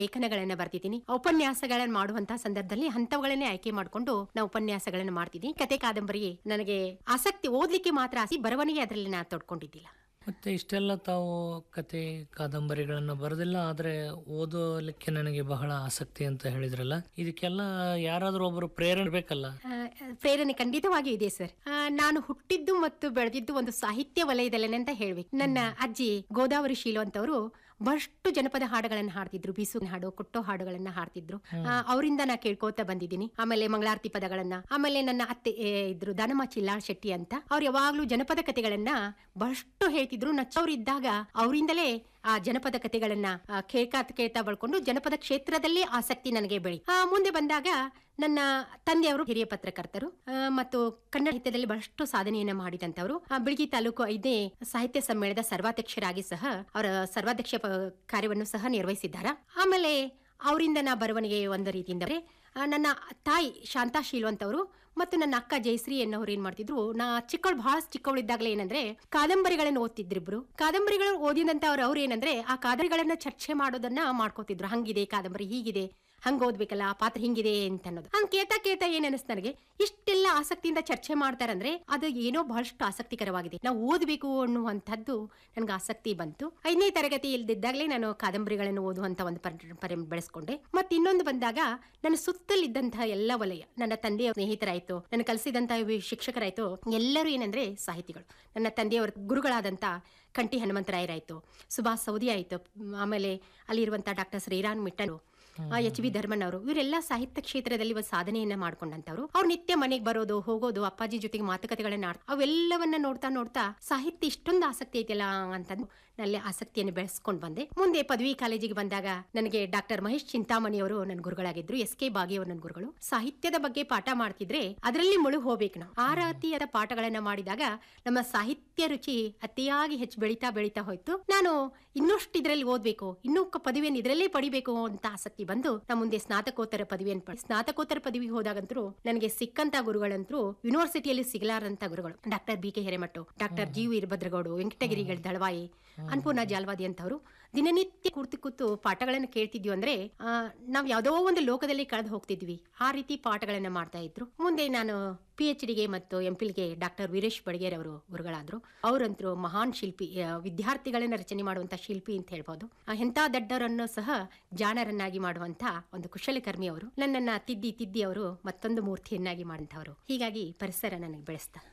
ಲೇಖನಗಳನ್ನ ಬರ್ತಿದ್ದೀನಿ ಉಪನ್ಯಾಸಗಳನ್ನ ಮಾಡುವಂತಹ ಸಂದರ್ಭದಲ್ಲಿ ಹಂತಗಳನ್ನೇ ಆಯ್ಕೆ ಮಾಡಿಕೊಂಡು ನಾವು ಉಪನ್ಯಾಸಗಳನ್ನ ಮಾಡ್ತಿದ್ದೀನಿ ಕತೆ ಕಾದಂಬರಿ ನನಗೆ ಆಸಕ್ತಿ ಓದ್ಲಿಕ್ಕೆ ಮಾತ್ರ ಆಸಿ ಬರವಣಿಗೆ ಅದರಲ್ಲಿ ನಾನು ತೊಡ್ಕೊಂಡಿದ್ದಿಲ್ಲ ಮತ್ತೆ ಇಷ್ಟೆಲ್ಲ ತಾವು ಕತೆ ಕಾದಂಬರಿಗಳನ್ನು ಬರೆದಿಲ್ಲ ಆದ್ರೆ ಓದೋಲಿಕ್ಕೆ ನನಗೆ ಬಹಳ ಆಸಕ್ತಿ ಅಂತ ಹೇಳಿದ್ರಲ್ಲ ಇದಕ್ಕೆಲ್ಲ ಯಾರಾದ್ರೂ ಒಬ್ಬರು ಪ್ರೇರಣೆ ಬೇಕಲ್ಲ ಆ, ಪ್ರೇರಣೆ ಖಂಡಿತವಾಗಿಯೂ ಇದೆ ಸರ್ ಆ, ನಾನು ಹುಟ್ಟಿದ್ದು ಮತ್ತು ಬೆಳೆದಿದ್ದು ಒಂದು ಸಾಹಿತ್ಯ ವಲಯದಲ್ಲೇನೆ ಅಂತ ಹೇಳ್ಬೇಕು ನನ್ನ ಅಜ್ಜಿ ಗೋದಾವರಿ ಶೀಲು ಅಂತವರು ಬಹಳಷ್ಟು ಜನಪದ ಹಾಡುಗಳನ್ನ ಹಾಡ್ತಿದ್ರು ಬೀಸು ಹಾಡು ಕೊಟ್ಟೋ ಹಾಡುಗಳನ್ನ ಹಾಡ್ತಿದ್ರು ಆ, ಅವರಿಂದ ನಾ ಕೇಳ್ಕೋತಾ ಬಂದಿದ್ದೀನಿ ಆಮೇಲೆ ಮಂಗಳಾರತಿ ಪದಗಳನ್ನ ಆಮೇಲೆ ನನ್ನ ಅತ್ತೆ ಏ, ಇದ್ರು ದಾನಮ್ಮ ಚಿಲ್ಲಾಳ್ ಶೆಟ್ಟಿ ಅಂತ ಅವ್ರು ಯಾವಾಗ್ಲೂ ಜನಪದ ಕಥೆಗಳನ್ನ ಬಹಳಷ್ಟು ಹೇಳ್ತಿದ್ರು ನಚ್ಚವ್ರಿದ್ದಾಗ ಅವರಿಂದಲೇ ಆ ಜನಪದ ಕಥೆಗಳನ್ನ ಆ, ಕೇಳ್ತಾ ಕೇಳ್ತಾ ಬಳ್ಕೊಂಡು ಜನಪದ ಕ್ಷೇತ್ರದಲ್ಲಿ ಆಸಕ್ತಿ ನನಗೆ ಬೆಳಿ ಆ, ಮುಂದೆ ಬಂದಾಗ ನನ್ನ ತಂದೆಯವರು ಹಿರಿಯ ಪತ್ರಕರ್ತರು ಆ, ಮತ್ತು ಕನ್ನಡ ಸಾಹಿತ್ಯದಲ್ಲಿ ಬಹಳಷ್ಟು ಸಾಧನೆಯನ್ನ ಮಾಡಿದಂತವರು ಆ, ಬಿಳ್ಗಿ ತಾಲೂಕು ಐದನೇ ಸಾಹಿತ್ಯ ಸಮ್ಮೇಳನದ ಸರ್ವಾಧ್ಯಕ್ಷರಾಗಿ ಸಹ ಅವರ ಸರ್ವಾಧ್ಯಕ್ಷ ಪ- ಕಾರ್ಯವನ್ನು ಸಹ ನಿರ್ವಹಿಸಿದ್ದಾರೆ ಆಮೇಲೆ ಅವರಿಂದ ನಾ ಬರವಣಿಗೆ ಒಂದು ರೀತಿಯಿಂದ ಅಂದ್ರೆ, ಆ, ನನ್ನ ತಾಯಿ ಶಾಂತಾ ಶೀಲ್ವಂತವರು ಮತ್ತು ನನ್ನ ಅಕ್ಕ ಜಯಶ್ರೀ ಎನ್ನೋರು ಏನ್ ಮಾಡ್ತಿದ್ರು ನಾ ಚಿಕ್ಕವಳು ಬಹಳ ಚಿಕ್ಕವಳಿದ್ದಾಗಲೇ ಏನಂದ್ರೆ ಕಾದಂಬರಿಗಳನ್ನು ಓದ್ತಿದ್ರಿಬ್ರು ಕಾದಂಬರಿಗಳು ಓದಿದಂತ ಅವ್ರು ಅವ್ರು ಏನಂದ್ರೆ ಆ ಕಾದಂಬರಿಗಳನ್ನ ಚರ್ಚೆ ಮಾಡೋದನ್ನ ಮಾಡ್ಕೋತಿದ್ರು ಹಂಗಿದೆ ಕಾದಂಬರಿ ಹೀಗಿದೆ ಹಂಗ ಓದ್ಬೇಕಲ್ಲ ಆ ಪಾತ್ರ ಹಿಂಗಿದೆ ಅಂತ ಅನ್ನೋದು ಹಂಗ ಕೇಳ್ತಾ ಕೇಳ್ತಾ ಏನ್ ಅನಿಸ್ತು ನನಗೆ ಇಷ್ಟೆಲ್ಲ ಆಸಕ್ತಿಯಿಂದ ಚರ್ಚೆ ಮಾಡ್ತಾರಂದ್ರೆ ಅದು ಏನೋ ಬಹಳಷ್ಟು ಆಸಕ್ತಿಕರವಾಗಿದೆ ನಾವು ಓದಬೇಕು ಅನ್ನುವಂಥದ್ದು ನನ್ಗೆ ಆಸಕ್ತಿ ಬಂತು ಐದನೇ ತರಗತಿ ಇಲ್ದಿದ್ದಾಗಲೇ ನಾನು ಕಾದಂಬರಿಗಳನ್ನು ಓದುವಂತ ಒಂದು ಪರಂಪರೆ ಬೆಳೆಸ್ಕೊಂಡೆ ಮತ್ತೆ ಇನ್ನೊಂದು ಬಂದಾಗ ನನ್ನ ಸುತ್ತಲಿದ್ದಂತಹ ಎಲ್ಲ ವಲಯ ನನ್ನ ತಂದೆಯ ಸ್ನೇಹಿತರಾಯ್ತು ನನ್ನ ಕಲಿಸಿದಂತಹ ವಿ- ಶಿಕ್ಷಕರಾಯ್ತು ಎಲ್ಲರೂ ಏನಂದ್ರೆ ಸಾಹಿತಿಗಳು ನನ್ನ ತಂದೆಯವರ ಗುರುಗಳಾದಂತ ಕಂಠಿ ಹನುಮಂತರಾಯರಾಯ್ತು ಸುಭಾಷ್ ಸೌದಿ ಆಯ್ತು ಮ್, ಆಮೇಲೆ ಅಲ್ಲಿರುವಂತ ಡಾಕ್ಟರ್ ಶ್ರೀರಾಮ್ ಮಿಟ್ಟರು ಎಚ್ ಬಿ ಧರ್ಮನ್ ಅವರು ಇವರೆಲ್ಲ ಸಾಹಿತ್ಯ ಕ್ಷೇತ್ರದಲ್ಲಿ ಒಂದು ಸಾಧನೆಯನ್ನ ಮಾಡ್ಕೊಂಡಂತವ್ರು ಅವ್ರು ನಿತ್ಯ ಮನೆಗೆ ಬರೋದು ಹೋಗೋದು ಅಪ್ಪಾಜಿ ಜೊತೆಗೆ ಮಾತುಕತೆಗಳನ್ನ ಆಡ್ ಅವೆಲ್ಲವನ್ನ ನೋಡ್ತಾ ನೋಡ್ತಾ ಸಾಹಿತ್ಯ ಇಷ್ಟೊಂದು ಆಸಕ್ತಿ ಐತಿಲ್ಲ ಅಂತಂದು ನಲ್ಲಿ ಆಸಕ್ತಿಯನ್ನು ಬೆಳೆಸ್ಕೊಂಡು ಬಂದೆ ಮುಂದೆ ಪದವಿ ಕಾಲೇಜಿಗೆ ಬಂದಾಗ ನನಗೆ ಡಾಕ್ಟರ್ ಮಹೇಶ್ ಚಿಂತಾಮಣಿ ಅವರು ನನ್ನ ಗುರುಗಳಾಗಿದ್ರು ಎಸ್ ಕೆ ಬಾಗಿ ಅವರು ನನ್ನ ಗುರುಗಳು ಸಾಹಿತ್ಯದ ಬಗ್ಗೆ ಪಾಠ ಮಾಡ್ತಿದ್ರೆ ಅದರಲ್ಲಿ ಮುಳುಗ್ ಹೋಗ್ಬೇಕು ನಾವು ಆ ರೀತಿಯಾದ ಪಾಠಗಳನ್ನ ಮಾಡಿದಾಗ ನಮ್ಮ ಸಾಹಿತ್ಯ ರುಚಿ ಅತಿಯಾಗಿ ಹೆಚ್ಚು ಬೆಳೀತಾ ಬೆಳೀತಾ ಹೋಯ್ತು ನಾನು ಇನ್ನಷ್ಟು ಇದ್ರಲ್ಲಿ ಓದ್ಬೇಕು ಇನ್ನೂ ಕ- ಪದವಿಯನ್ನು ಇದರಲ್ಲೇ ಪಡಿಬೇಕು ಅಂತ ಆಸಕ್ತಿ ಬಂದು ನಾ ಮುಂದೆ ಸ್ನಾತಕೋತ್ತರ ಪದವಿಯನ್ನು ಪಡಿ ಸ್ನಾತಕೋತ್ತರ ಪದವಿಗೆ ಹೋದಾಗಂತರೂ ನನಗೆ ಸಿಕ್ಕಂತ ಗುರುಗಳಂತರೂ ಯೂನಿವರ್ಸಿಟಿಯಲ್ಲಿ ಸಿಗಲಾರಂತ ಗುರುಗಳು doctor B K Hiremath doctor G Veerabhadragowda ವೆಂಕಟಗಿರಿಗಳ ದಳವಾಯಿ ಅನ್ಪೂರ್ಣ ಜಾಲ್ವಾದಿ ಅಂತವರು ದಿನನಿತ್ಯ ಕೂರ್ತಿ ಕೂತು ಪಾಠಗಳನ್ನು ಕೇಳ್ತಿದ್ವಿ ಅಂದ್ರೆ ಆ, ನಾವ್ ಯಾವ್ದೋ ಒಂದು ಲೋಕದಲ್ಲಿ ಕಳೆದು ಹೋಗ್ತಿದ್ವಿ ಆ ರೀತಿ ಪಾಠಗಳನ್ನ ಮಾಡ್ತಾ ಇದ್ರು ಮುಂದೆ ನಾನು ಪಿ ಎಚ್ ಡಿಗೆ ಮತ್ತು ಎಂ ಪಿಲ್ಗೆ ಡಾಕ್ಟರ್ ವೀರೇಶ್ ಬಡಗೇರ್ ಅವರು ಗುರುಗಳಾದ್ರು ಅವರಂತರೂ ಮಹಾನ್ ಶಿಲ್ಪಿ ಆ, ವಿದ್ಯಾರ್ಥಿಗಳನ್ನ ರಚನೆ ಮಾಡುವಂತ ಶಿಲ್ಪಿ ಅಂತ ಹೇಳ್ಬೋದು ಆ, ಎಂಥ ದಡ್ಡರನ್ನು ಸಹ ಜಾಣರನ್ನಾಗಿ ಮಾಡುವಂತ ಒಂದು ಕುಶಲಕರ್ಮಿ ಅವರು ನನ್ನನ್ನ ತಿದ್ದಿ ತಿದ್ದಿ ಅವರು ಮತ್ತೊಂದು ಮೂರ್ತಿಯನ್ನಾಗಿ ಮಾಡಿದವರು ಹೀಗಾಗಿ ಪರಿಸರ ನನಗೆ ಬೆಳೆಸ್ತಾ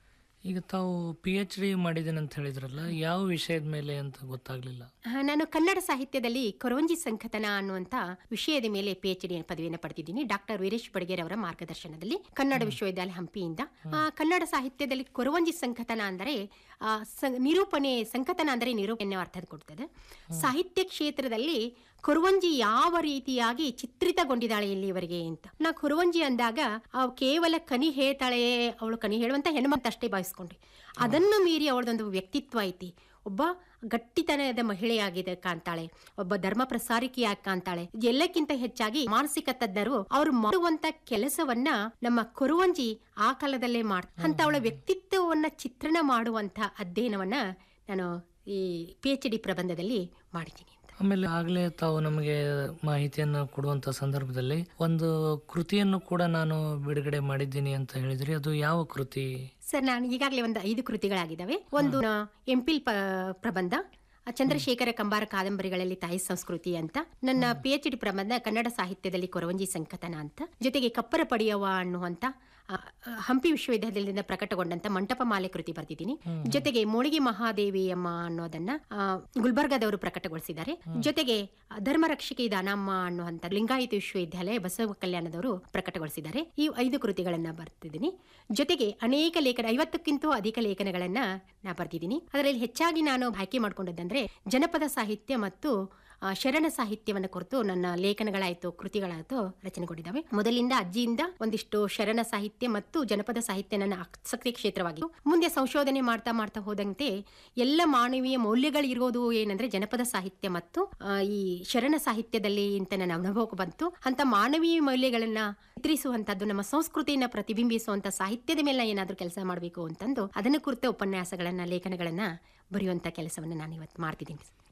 ಈಗ ತಾವು ಪಿ ಎಚ್ ಡಿ ಮಾಡಿದ್ದೇನೆ ಅಂತ ಹೇಳಿದ್ರಲ್ಲ ಯಾವ ವಿಷಯದ ಮೇಲೆ ಅಂತ ಗೊತ್ತಾಗ್ಲಿಲ್ಲ ಆ, ನಾನು ಕನ್ನಡ ಸಾಹಿತ್ಯದಲ್ಲಿ ಕೊರವಂಜಿ ಸಂಕಥನ ಅನ್ನುವಂತ ವಿಷಯದ ಮೇಲೆ ಪಿ ಎಚ್ ಡಿ ಪದವಿಯನ್ನು ಪಡೆದಿದ್ದೀನಿ ಡಾಕ್ಟರ್ ವೀರೇಶ್ ಬಡಗೇರ್ ಅವರ ಮಾರ್ಗದರ್ಶನದಲ್ಲಿ ಕನ್ನಡ ವಿಶ್ವವಿದ್ಯಾಲಯ ಹಂಪಿಯಿಂದ ಆ, ಕನ್ನಡ ಸಾಹಿತ್ಯದಲ್ಲಿ ಕೊರವಂಜಿ ಸಂಕಥನ ಅಂದರೆ ಆ, ಸ- ನಿರೂಪಣೆ ಸಂಕಥನ ಅಂದರೆ ನಿರೂಪಣೆ ಅರ್ಥ ಕೊಡ್ತದೆ ಸಾಹಿತ್ಯ ಕ್ಷೇತ್ರದಲ್ಲಿ ಕುರುವಂಜಿ ಯಾವ ರೀತಿಯಾಗಿ ಚಿತ್ರಿತಗೊಂಡಿದ್ದಾಳೆ ಇಲ್ಲಿವರೆಗೆ ಅಂತ ನಾ ಕುರುವಂಜಿ ಅಂದಾಗ ಅವ್ ಕೇವಲ ಕನಿ ಹೇಳ್ತಾಳೆ ಅವಳು ಕನಿ ಹೇಳುವಂತ ಹೆಣ್ಮಂತ ಅಷ್ಟೇ ಭಾವಿಸ್ಕೊಂಡ್ರಿ ಅದನ್ನು ಮೀರಿ ಅವಳದೊಂದು ವ್ಯಕ್ತಿತ್ವ ಐತಿ ಒಬ್ಬ ಗಟ್ಟಿತನದ ಮಹಿಳೆಯಾಗಿದೆ ಕಾಣ್ತಾಳೆ ಒಬ್ಬ ಧರ್ಮ ಪ್ರಸಾರಿಕೆಯಾಗಿ ಕಾಣ್ತಾಳೆ ಎಲ್ಲಕ್ಕಿಂತ ಹೆಚ್ಚಾಗಿ ಮಾನಸಿಕ ತಜ್ಞರು ಅವ್ರು ಮಾಡುವಂತ ಕೆಲಸವನ್ನ ನಮ್ಮ ಕುರುವಂಜಿ ಆ ಕಾಲದಲ್ಲೇ ಮಾಡ್ ಅಂತ ಅವಳ ವ್ಯಕ್ತಿತ್ವವನ್ನ ಚಿತ್ರಣ ಮಾಡುವಂತ ಅಧ್ಯಯನವನ್ನ ನಾನು ಈ ಪಿ ಎಚ್ ಡಿ ಪ್ರಬಂಧದಲ್ಲಿ ಮಾಡಿದ್ದೀನಿ ಅಂತ ಆಮೇಲೆ ಆಗ್ಲೇ ತಾವು ನಮಗೆ ಮಾಹಿತಿಯನ್ನು ಕೊಡುವಂತ ಸಂದರ್ಭದಲ್ಲಿ ಒಂದು ಕೃತಿಯನ್ನು ಕೂಡ ನಾನು ಬಿಡುಗಡೆ ಮಾಡಿದ್ದೀನಿ ಅಂತ ಹೇಳಿದ್ರಿ ಅದು ಯಾವ ಕೃತಿ ಸರ್ ನಾನು ಈಗಾಗಲೇ ಒಂದು ಐದು ಕೃತಿಗಳಾಗಿದ್ದಾವೆ ಒಂದು ಎಂಪಿಲ್ ಪ್ರಬಂಧ ಆ ಚಂದ್ರಶೇಖರ ಕಂಬಾರ ಕಾದಂಬರಿಗಳಲ್ಲಿ ತಾಯಿ ಸಂಸ್ಕೃತಿ ಅಂತ ನನ್ನ ಪಿ ಎಚ್ ಡಿ ಪ್ರಬಂಧ ಕನ್ನಡ ಸಾಹಿತ್ಯದಲ್ಲಿ ಕೊರವಂಜಿ ಸಂಕಥನ ಅಂತ ಜೊತೆಗೆ ಕಪ್ಪರ ಪಡೆಯವ ಅನ್ನುವಂತ ಆ, ಆ, ಹಂಪಿ ವಿಶ್ವವಿದ್ಯಾಲಯದಿಂದ ಪ್ರಕಟಗೊಂಡಂತ ಮಂಟಪ ಮಾಲೆ ಕೃತಿ ಬರ್ತಿದ್ದೀನಿ ಜೊತೆಗೆ ಮೋಳಿಗೆ ಮಹಾದೇವಿಯಮ್ಮ ಅನ್ನೋದನ್ನ ಆ, ಗುಲ್ಬರ್ಗಾದವರು ಪ್ರಕಟಗೊಳಿಸಿದ್ದಾರೆ ಜೊತೆಗೆ ಆ, ಧರ್ಮರಕ್ಷಕಿ ದಾನಮ್ಮ ಅನ್ನುವಂತ ಲಿಂಗಾಯತ ವಿಶ್ವವಿದ್ಯಾಲಯ ಬಸವ ಕಲ್ಯಾಣದವರು ಪ್ರಕಟಗೊಳಿಸಿದ್ದಾರೆ ಈ ಐದು ಕೃತಿಗಳನ್ನ ಬರ್ತಿದ್ದೀನಿ ಜೊತೆಗೆ ಅನೇಕ ಲೇಖನ ಐವತ್ತಕ್ಕಿಂತ ಅಧಿಕ ಲೇಖನಗಳನ್ನ ನಾ ಬರ್ತಿದ್ದೀನಿ ಅದರಲ್ಲಿ ಹೆಚ್ಚಾಗಿ ನಾನು ಆಯ್ಕೆ ಮಾಡ್ಕೊಂಡದ್ದಂದ್ರೆ ಜನಪದ ಸಾಹಿತ್ಯ ಮತ್ತು ಆ, ಶರಣ ಸಾಹಿತ್ಯವನ್ನ ಕುರಿತು ನನ್ನ ಲೇಖನಗಳಾಯ್ತು ಕೃತಿಗಳಾಯ್ತು ರಚನೆಗೊಂಡಿದ್ದಾವೆ ಮೊದಲಿಂದ ಅಜ್ಜಿಯಿಂದ ಒಂದಿಷ್ಟು ಶರಣ ಸಾಹಿತ್ಯ ಮತ್ತು ಜನಪದ ಸಾಹಿತ್ಯ ನನ್ನ ಆಸಕ್ತಿ ಕ್ಷೇತ್ರವಾಗಿತ್ತು ಮುಂದೆ ಸಂಶೋಧನೆ ಮಾಡ್ತಾ ಮಾಡ್ತಾ ಹೋದಂತೆ ಎಲ್ಲ ಮಾನವೀಯ ಮೌಲ್ಯಗಳು ಇರೋದು ಏನಂದ್ರೆ ಜನಪದ ಸಾಹಿತ್ಯ ಮತ್ತು ಆ, ಈ ಶರಣ ಸಾಹಿತ್ಯದಲ್ಲಿ ಅಂತ ನನ್ನ ಅನುಭವಕ್ಕೆ ಬಂತು ಅಂತ ಮಾನವೀಯ ಮೌಲ್ಯಗಳನ್ನ ಚಿತ್ರಿಸುವಂತದ್ದು ನಮ್ಮ ಸಂಸ್ಕೃತಿಯನ್ನ ಪ್ರತಿಬಿಂಬಿಸುವಂತ ಸಾಹಿತ್ಯದ ಮೇಲೆ ಏನಾದ್ರೂ ಕೆಲಸ ಮಾಡಬೇಕು ಅಂತಂದು ಅದನ್ನ ಕುರಿತ ಉಪನ್ಯಾಸಗಳನ್ನ ಲೇಖನಗಳನ್ನ ಬರೆಯುವಂತ ಕೆಲಸವನ್ನ ನಾನು ಇವತ್ತು ಮಾಡ್ತಿದ್ದೀನಿ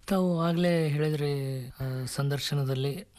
ತಾವು ಆಗ್ಲೇ ಹೇಳಿದ್ರಿ ಆ, ಸಂದರ್ಶನದಲ್ಲಿ